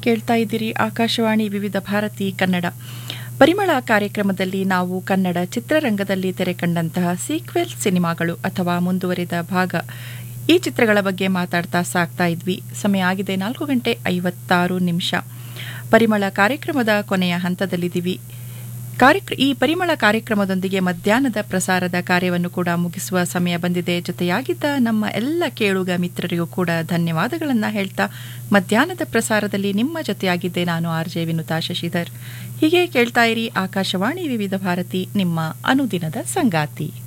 ಕೇಳ್ತಾ ಇದ್ದೀರಿ ಆಕಾಶವಾಣಿ ವಿವಿಧ ಭಾರತಿ ಕನ್ನಡ ಪರಿಮಳ ಕಾರ್ಯಕ್ರಮದಲ್ಲಿ ನಾವು ಕನ್ನಡ ಚಿತ್ರರಂಗದಲ್ಲಿ ತೆರೆಕಂಡಂತಹ ಸೀಕ್ವೆಲ್ ಸಿನಿಮಾಗಳು ಅಥವಾ ಮುಂದುವರಿದ ಭಾಗ ಈ ಚಿತ್ರಗಳ ಬಗ್ಗೆ ಮಾತಾಡ್ತಾ ಸಾಕ್ತಾ ಇದ್ವಿ ಸಮಯ ಆಗಿದೆ ನಾಲ್ಕು ಗಂಟೆ ಐವತ್ತಾರು ನಿಮಿಷ ಪರಿಮಳ ಕಾರ್ಯಕ್ರಮದ ಕೊನೆಯ ಹಂತದಲ್ಲಿದ್ದೀವಿ ಕಾರ್ಯಕ್ರ ಈ ಪರಿಮಳ ಕಾರ್ಯಕ್ರಮದೊಂದಿಗೆ ಮಧ್ಯಾಹ್ನದ ಪ್ರಸಾರದ ಕಾರ್ಯವನ್ನು ಕೂಡ ಮುಗಿಸುವ ಸಮಯ ಬಂದಿದೆ ಜೊತೆಯಾಗಿದ್ದ ನಮ್ಮ ಎಲ್ಲ ಕೇಳುಗ ಮಿತ್ರರಿಗೂ ಕೂಡ ಧನ್ಯವಾದಗಳನ್ನು ಹೇಳ್ತಾ ಮಧ್ಯಾಹ್ನದ ಪ್ರಸಾರದಲ್ಲಿ ನಿಮ್ಮ ಜೊತೆಯಾಗಿದ್ದೆ ನಾನು ಆರ್ ಜೆ ವಿನುತಾ ಶಶಿಧರ್ ಹೀಗೆ ಕೇಳ್ತಾ ಇರಿ ಆಕಾಶವಾಣಿ ವಿವಿಧ ಭಾರತಿ ನಿಮ್ಮ ಅನುದಿನದ ಸಂಗಾತಿ